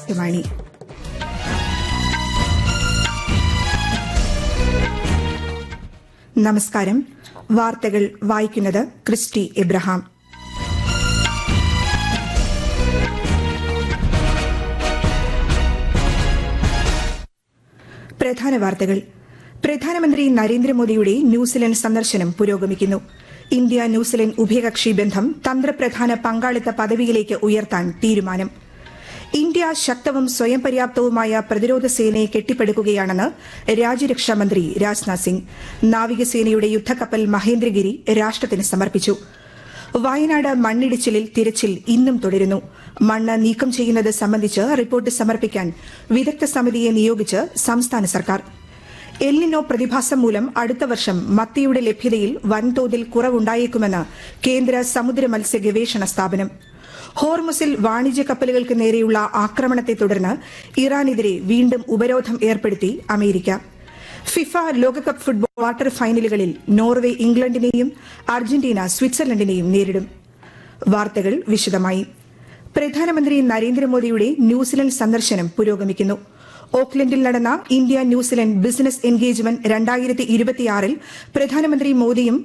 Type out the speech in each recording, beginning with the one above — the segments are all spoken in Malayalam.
ആകാശവാണി നമസ്കാരം വാർത്തകൾ വായിക്കുന്നത് ക്രിസ്റ്റി എബ്രഹാം പ്രധാന വാർത്തകൾ പ്രധാനമന്ത്രി നരേന്ദ്രമോദിയുടെ ന്യൂസിലൻഡ് സന്ദർശനം പുരോഗമിക്കുന്നു ഇന്ത്യ ന്യൂസിലൻഡ് ഉഭയകക്ഷി ബന്ധം തന്ത്രപ്രധാന പങ്കാളിത്ത പദവിയിലേക്ക് ഉയർത്താൻ തീരുമാനം ഇന്ത്യ ശക്തവും സ്വയം പര്യാപ്തവുമായ പ്രതിരോധ സേനയെ കെട്ടിപ്പടുക്കുകയാണെന്ന് രാജ്യരക്ഷാമന്ത്രി രാജ്നാഥ് സിംഗ് നാവികസേനയുടെ യുദ്ധക്കപ്പൽ മഹേന്ദ്രഗിരി രാഷ്ട്രത്തിന് സമർപ്പിച്ചു വയനാട് മണ്ണിടിച്ചിലിൽ തിരച്ചിൽ ഇന്നും തുടരുന്നു മണ്ണ് നീക്കം ചെയ്യുന്നത് സംബന്ധിച്ച് റിപ്പോർട്ട് സമർപ്പിക്കാൻ വിദഗ്ധ സമിതിയെ നിയോഗിച്ച് സംസ്ഥാന സർക്കാർ എല്ലിനോ പ്രതിഭാസം മൂലം അടുത്ത വർഷം മത്തിയുടെ ലഭ്യതയിൽ വൻതോതിൽ കുറവുണ്ടായേക്കുമെന്ന് കേന്ദ്ര സമുദ്ര മത്സ്യ ഗവേഷണ സ്ഥാപനം ഹോർമുസിൽ വാണിജ്യ കപ്പലുകൾക്ക് നേരെയുള്ള ആക്രമണത്തെ തുടർന്ന് ഇറാനെതിരെ വീണ്ടും ഉപരോധം ഏർപ്പെടുത്തി അമേരിക്ക ഫിഫ ലോകകപ്പ് ഫുട്ബോൾ ക്വാർട്ടർ ഫൈനലുകളിൽ നോർവേ ഇംഗ്ലണ്ടിനെയും അർജന്റീന സ്വിറ്റ്സർലൻഡിനെയും നേരിടും വാർത്തകൾ വിശദമായി പ്രധാനമന്ത്രി നരേന്ദ്രമോദിയുടെ ന്യൂസിലൻഡ് സന്ദർശനം പുരോഗമിക്കുന്നു ഓക്ലൻഡിൽ നടന്ന ഇന്ത്യ ന്യൂസിലൻഡ് ബിസിനസ് എൻഗേജ്മെന്റ് രണ്ടായിരത്തി ഇരുപത്തിയാറിൽ പ്രധാനമന്ത്രി മോദിയും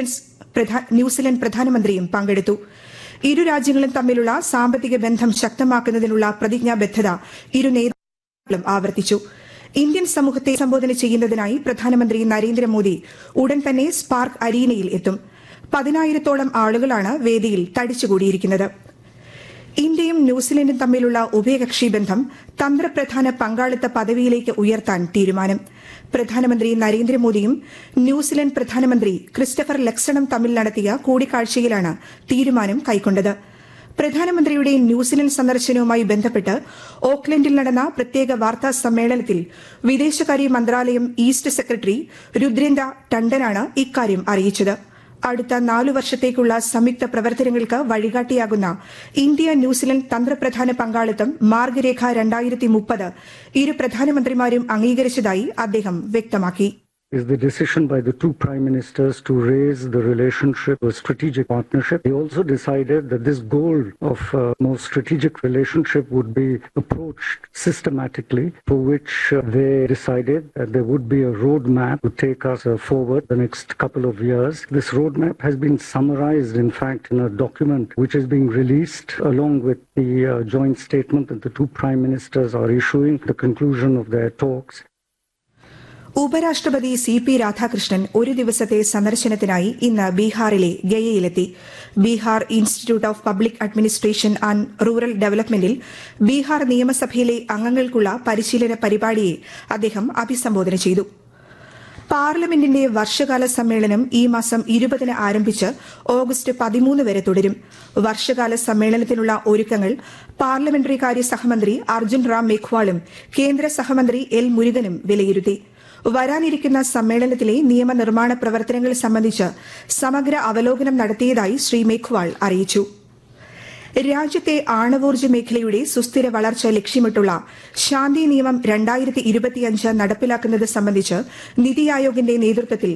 ന്യൂസിലൻഡ് പ്രധാനമന്ത്രിയും പങ്കെടുത്തു ഇരു രാജ്യങ്ങളും തമ്മിലുള്ള സാമ്പത്തിക ബന്ധം ശക്തമാക്കുന്നതിനുള്ള പ്രതിജ്ഞാബദ്ധത ഇരു നേതാക്കളും ആവർത്തിച്ചു ഇന്ത്യൻ സമൂഹത്തെ സംബോധന ചെയ്യുന്നതിനായി പ്രധാനമന്ത്രി നരേന്ദ്രമോദി ഉടൻ തന്നെ സ്പാർക്ക് അരീനയിൽ എത്തും പതിനായിരത്തോളം ആളുകളാണ് വേദിയിൽ തടിച്ചുകൂടിയിരിക്കുന്നത് ഇന്ത്യയും ന്യൂസിലൻഡും തമ്മിലുള്ള ഉഭയകക്ഷി ബന്ധം തന്ത്രപ്രധാന പങ്കാളിത്ത പദവിയിലേക്ക് ഉയർത്താൻ തീരുമാനം പ്രധാനമന്ത്രി നരേന്ദ്രമോദിയും ന്യൂസിലൻഡ് പ്രധാനമന്ത്രി ക്രിസ്റ്റഫർ ലക്സണും തമ്മിൽ നടത്തിയ കൂടിക്കാഴ്ചയിലാണ് തീരുമാനം കൈക്കൊണ്ടത് പ്രധാനമന്ത്രിയുടെ ന്യൂസിലൻഡ് സന്ദർശനവുമായി ബന്ധപ്പെട്ട് ഓക്ലൻഡിൽ നടന്ന പ്രത്യേക വാർത്താ സമ്മേളനത്തിൽ വിദേശകാര്യ മന്ത്രാലയം ഈസ്റ്റ് സെക്രട്ടറി രുദ്രേന്ദ്ര ടണ്ടനാണ് ഇക്കാര്യം അറിയിച്ചത് അടുത്ത നാലു വർഷത്തേക്കുള്ള സംയുക്ത പ്രവർത്തനങ്ങൾക്ക് വഴികാട്ടിയാകുന്ന ഇന്ത്യ ന്യൂസിലൻഡ് തന്ത്രപ്രധാന പങ്കാളിത്തം മാർഗരേഖ രണ്ടായിരത്തി മുപ്പത് ഇരു പ്രധാനമന്ത്രിമാരും അംഗീകരിച്ചതായി അദ്ദേഹം വ്യക്തമാക്കി is the decision by the two prime ministers to raise the relationship a strategic partnership. They also decided that this goal of uh, more strategic relationship would be approached systematically, for which uh, they decided that there would be a roadmap to take us uh, forward the next couple of years. This roadmap has been summarized, in fact, in a document which is being released along with the uh, joint statement that the two prime ministers are issuing, the conclusion of their talks. ഉപരാഷ്ട്രപതി സി പി രാധാകൃഷ്ണൻ ഒരു ദിവസത്തെ സന്ദർശനത്തിനായി ഇന്ന് ബീഹാറിലെ ഗയയിലെത്തി Bihar institute of public administration and rural ഡെവലപ്മെന്റിൽ ബീഹാർ നിയമസഭയിലെ അംഗങ്ങൾക്കുള്ള പരിശീലന പരിപാടിയെ അദ്ദേഹം അഭിസംബോധന ചെയ്തു പാർലമെന്റിന്റെ വർഷകാല സമ്മേളനം ഈ മാസം ഇരുപതിന് ആരംഭിച്ച് ഓഗസ്റ്റ് പതിമൂന്ന് വരെ തുടരും വർഷകാല സമ്മേളനത്തിനുള്ള ഒരുക്കങ്ങൾ പാർലമെന്ററി കാര്യ സഹമന്ത്രി അർജുൻ റാം മേഘ്വാളും കേന്ദ്ര സഹമന്ത്രി എൽ മുരുകനും വിലയിരുത്തി വരാനിരിക്കുന്ന സമ്മേളനത്തിലെ നിയമനിർമ്മാണ പ്രവർത്തനങ്ങൾ സംബന്ധിച്ച് സമഗ്ര അവലോകനം നടത്തിയതായി ശ്രീ മേഘ്വാൾ അറിയിച്ചു രാജ്യത്തെ ആണവോർജ്ജ മേഖലയുടെ സുസ്ഥിര വളർച്ച ലക്ഷ്യമിട്ടുള്ള ശാന്തി നിയമം രണ്ടായിരത്തി ഇരുപത്തിയഞ്ച് നടപ്പിലാക്കുന്നത് സംബന്ധിച്ച് നിതി ആയോഗിന്റെ നേതൃത്വത്തിൽ